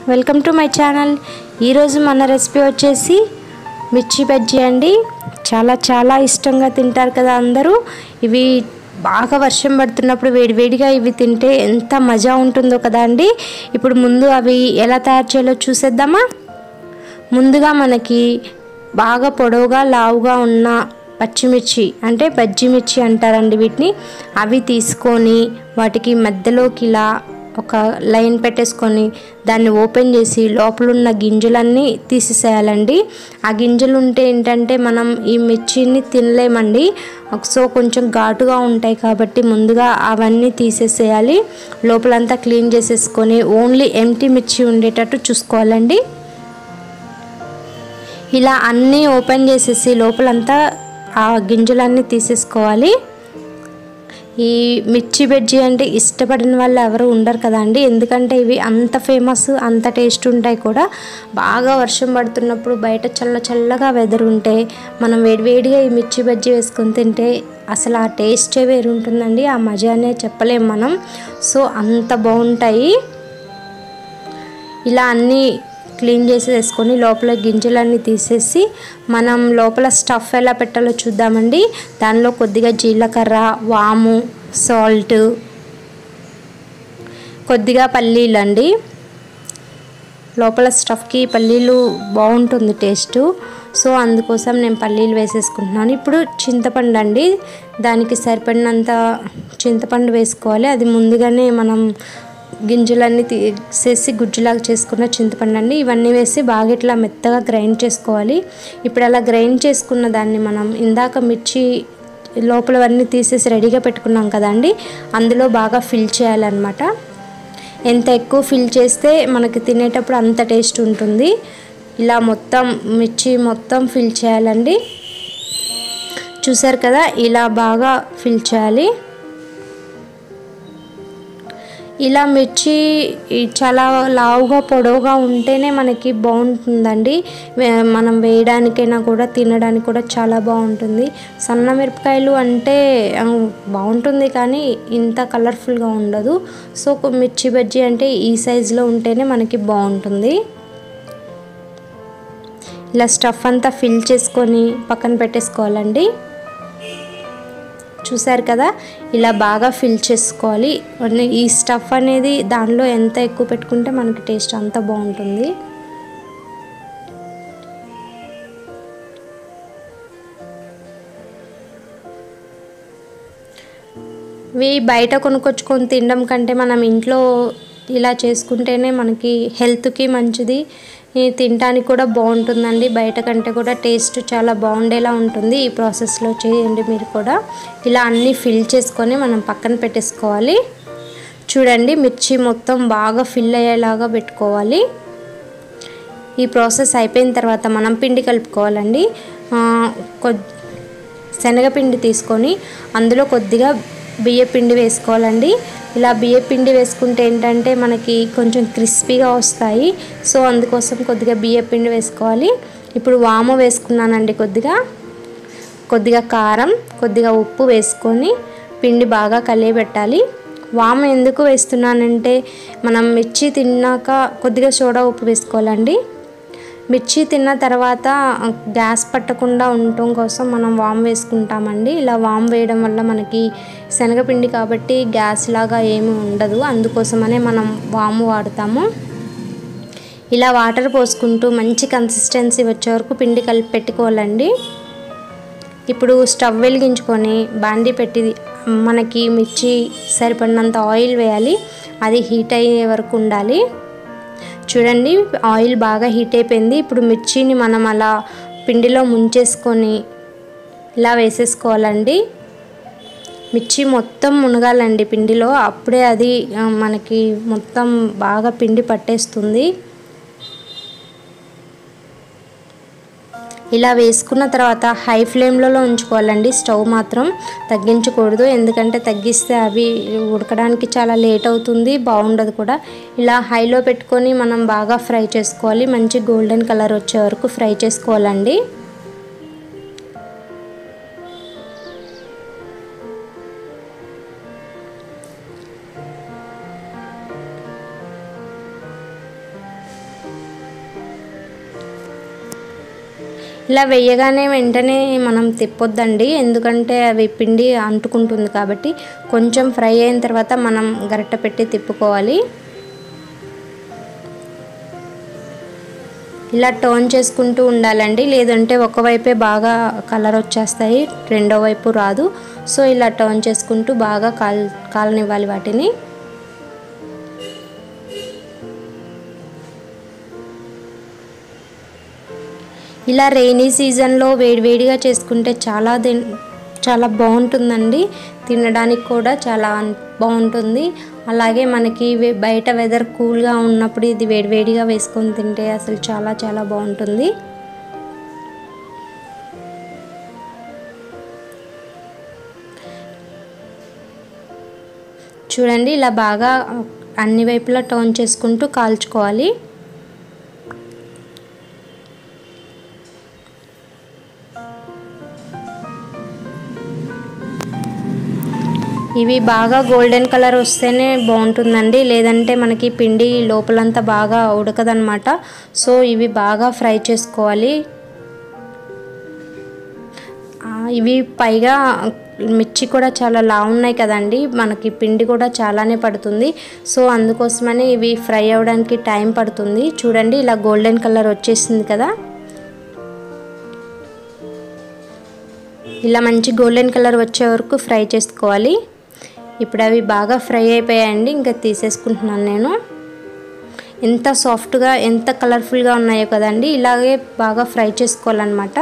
welcome to my channel ఈరోజు మన recipe వచ్చేసి మిర్చి బజ్జీ అండి చాలా చాలా ఇష్టంగా తింటారు కదా అందరూ ఇవి బాగా వర్షం పడుతున్నప్పుడు వేడివేడిగా ఇవి తింటే ఎంత మజా ఉంటుందో కదా అండి ఇప్పుడు ముందు అవి ఎలా తయారు చేయాలో చూసేద్దామా ముందుగా మనకి బాగా పొడవుగా లావుగా ఉన్న పచ్చిమిర్చి అంటే బజ్జి మిర్చి అంటారండి వీటిని అవి తీసుకొని వాటికి మధ్యలోకి ఇలా ఒక లైన్ పెట్టేసుకొని దాన్ని ఓపెన్ చేసి లోపల ఉన్న గింజలన్నీ తీసేసేయాలండి ఆ గింజలు ఉంటే ఏంటంటే మనం ఈ మిర్చిని తినలేమండి సో కొంచెం ఘాటుగా ఉంటాయి కాబట్టి ముందుగా అవన్నీ తీసేసేయాలి లోపలంతా క్లీన్ చేసేసుకొని ఓన్లీ ఎంటీ మిర్చి ఉండేటట్టు చూసుకోవాలండి ఇలా అన్నీ ఓపెన్ చేసేసి లోపలంతా ఆ గింజలన్నీ తీసేసుకోవాలి ఈ మిర్చి బజ్జీ అంటే ఇష్టపడిన వాళ్ళు ఎవరు ఉండరు కదండి ఎందుకంటే ఇవి అంత ఫేమస్ అంత టేస్ట్ ఉంటాయి కూడా బాగా వర్షం పడుతున్నప్పుడు బయట చల్ల చల్లగా వెదర్ ఉంటే మనం వేడివేడిగా ఈ మిర్చి బజ్జీ వేసుకొని తింటే అసలు ఆ టేస్టే వేరు ఉంటుందండి ఆ మజానే చెప్పలేం మనం సో అంత బాగుంటాయి ఇలా అన్నీ క్లీన్ చేసి వేసుకొని లోపల గింజలన్నీ తీసేసి మనం లోపల స్టఫ్ ఎలా పెట్టాలో చూద్దామండి దానిలో కొద్దిగా జీలకర్ర వాము సాల్ట్ కొద్దిగా పల్లీలు అండి లోపల స్టఫ్కి పల్లీలు బాగుంటుంది టేస్ట్ సో అందుకోసం నేను పల్లీలు వేసేసుకుంటున్నాను ఇప్పుడు చింతపండు అండి దానికి సరిపడినంత చింతపండు వేసుకోవాలి అది ముందుగానే మనం గింజలన్నీ తీసేసి గుజ్జులాగా చేసుకున్న చింతపండు అండి ఇవన్నీ వేసి బాగా ఇట్లా మెత్తగా గ్రైండ్ చేసుకోవాలి ఇప్పుడు అలా గ్రైండ్ చేసుకున్న దాన్ని మనం ఇందాక మిర్చి లోపలవన్నీ తీసేసి రెడీగా పెట్టుకున్నాం కదండి అందులో బాగా ఫిల్ చేయాలన్నమాట ఎంత ఎక్కువ ఫిల్ చేస్తే మనకి తినేటప్పుడు అంత టేస్ట్ ఉంటుంది ఇలా మొత్తం మిర్చి మొత్తం ఫిల్ చేయాలండి చూసారు కదా ఇలా బాగా ఫిల్ చేయాలి ఇలా మిర్చి చాలా లావుగా పొడవుగా ఉంటేనే మనకి బాగుంటుందండి మనం వేయడానికైనా కూడా తినడానికి కూడా చాలా బాగుంటుంది సన్న మిరపకాయలు అంటే బాగుంటుంది కానీ ఇంత కలర్ఫుల్గా ఉండదు సో మిర్చి బజ్జీ అంటే ఈ సైజులో ఉంటేనే మనకి బాగుంటుంది ఇలా స్టఫ్ అంతా ఫిల్ చేసుకొని పక్కన పెట్టేసుకోవాలండి చూసారు కదా ఇలా బాగా ఫిల్ చేసుకోవాలి ఈ స్టఫ్ అనేది దానిలో ఎంత ఎక్కువ పెట్టుకుంటే మనకి టేస్ట్ అంత బాగుంటుంది ఇవి బయట కొనుక్కొచ్చుకొని తినడం కంటే మనం ఇంట్లో ఇలా చేసుకుంటేనే మనకి హెల్త్కి మంచిది తినడానికి కూడా బాగుంటుందండి బయట కంటే కూడా టేస్ట్ చాలా బాగుండేలా ఉంటుంది ఈ ప్రాసెస్లో చేయండి మీరు కూడా ఇలా అన్నీ ఫిల్ చేసుకొని మనం పక్కన పెట్టేసుకోవాలి చూడండి మిర్చి మొత్తం బాగా ఫిల్ అయ్యేలాగా పెట్టుకోవాలి ఈ ప్రాసెస్ అయిపోయిన తర్వాత మనం పిండి కలుపుకోవాలండి శనగపిండి తీసుకొని అందులో కొద్దిగా బియ్య పిండి వేసుకోవాలండి ఇలా బియ్య పిండి వేసుకుంటే ఏంటంటే మనకి కొంచెం క్రిస్పీగా వస్తాయి సో అందుకోసం కొద్దిగా బియ్య పిండి వేసుకోవాలి ఇప్పుడు వాము వేసుకున్నానండి కొద్దిగా కొద్దిగా కారం కొద్దిగా ఉప్పు వేసుకొని పిండి బాగా కలియబెట్టాలి వాము ఎందుకు వేస్తున్నానంటే మనం మిర్చి తిన్నాక కొద్దిగా సోడా ఉప్పు వేసుకోవాలండి మిర్చి తిన్న తర్వాత గ్యాస్ పట్టకుండా ఉండటం కోసం మనం వామ్ వేసుకుంటామండి ఇలా వామ్ వేయడం వల్ల మనకి శనగపిండి కాబట్టి గ్యాస్ లాగా ఏమీ ఉండదు అందుకోసమనే మనం వాము వాడతాము ఇలా వాటర్ పోసుకుంటూ మంచి కన్సిస్టెన్సీ వచ్చే వరకు పిండి కలిపి పెట్టుకోవాలండి ఇప్పుడు స్టవ్ వెలిగించుకొని బాండీ పెట్టి మనకి మిర్చి సరిపడినంత ఆయిల్ వేయాలి అది హీట్ అయ్యే వరకు ఉండాలి చూడండి ఆయిల్ బాగా హీట్ అయిపోయింది ఇప్పుడు మిర్చిని మనం అలా పిండిలో ముంచేసుకొని ఇలా వేసేసుకోవాలండి మిర్చి మొత్తం మునగాలండి పిండిలో అప్పుడే అది మనకి మొత్తం బాగా పిండి పట్టేస్తుంది ఇలా వేసుకున్న తర్వాత హై ఫ్లేమ్లలో ఉంచుకోవాలండి స్టవ్ మాత్రం తగ్గించకూడదు ఎందుకంటే తగ్గిస్తే అవి ఉడకడానికి చాలా లేట్ అవుతుంది బాగుండదు కూడా ఇలా హైలో పెట్టుకొని మనం బాగా ఫ్రై చేసుకోవాలి మంచి గోల్డెన్ కలర్ వచ్చే వరకు ఫ్రై చేసుకోవాలండి ఇలా వేయగానే వెంటనే మనం తిప్పొద్దండి ఎందుకంటే అవి పిండి అంటుకుంటుంది కాబట్టి కొంచెం ఫ్రై అయిన తర్వాత మనం గరిటె పెట్టి తిప్పుకోవాలి ఇలా టర్న్ చేసుకుంటూ ఉండాలండి లేదంటే ఒకవైపే బాగా కలర్ వచ్చేస్తాయి రెండో వైపు రాదు సో ఇలా టర్న్ చేసుకుంటూ బాగా కాల్ కాలనివ్వాలి వాటిని ఇలా రెయినీ సీజన్లో వేడివేడిగా చేసుకుంటే చాలా దిన్ చాలా బాగుంటుందండి తినడానికి కూడా చాలా బాగుంటుంది అలాగే మనకి వే- బయట వెదర్ కూల్గా ఉన్నప్పుడు ఇది వేడివేడిగా వేసుకొని తింటే అసలు చాలా చాలా బాగుంటుంది చూడండి ఇలా బాగా అన్ని వైపులా టర్న్ చేసుకుంటూ కాల్చుకోవాలి ఇవి బాగా గోల్డెన్ కలర్ వస్తేనే బాగుంటుందండి లేదంటే మనకి పిండి లోపలంతా బాగా ఉడకదనమాట సో ఇవి బాగా ఫ్రై చేసుకోవాలి ఆ, ఇవి పైగా మిర్చి కూడా చాలా లా ఉన్నాయి కదండి మనకి పిండి కూడా చాలానే పడుతుంది సో అందుకోసమని ఇవి ఫ్రై అవ్వడానికి టైం పడుతుంది చూడండి ఇలా గోల్డెన్ కలర్ వచ్చేసింది కదా ఇలా మంచి గోల్డెన్ కలర్ వచ్చే వరకు ఫ్రై చేసుకోవాలి ఇప్పుడు అవి బాగా ఫ్రై అయిపోయాయండి ఇంకా తీసేసుకుంటున్నాను నేను ఎంత సాఫ్ట్గా ఎంత కలర్ఫుల్గా ఉన్నాయో కదండి ఇలాగే బాగా ఫ్రై చేసుకోవాలన్నమాట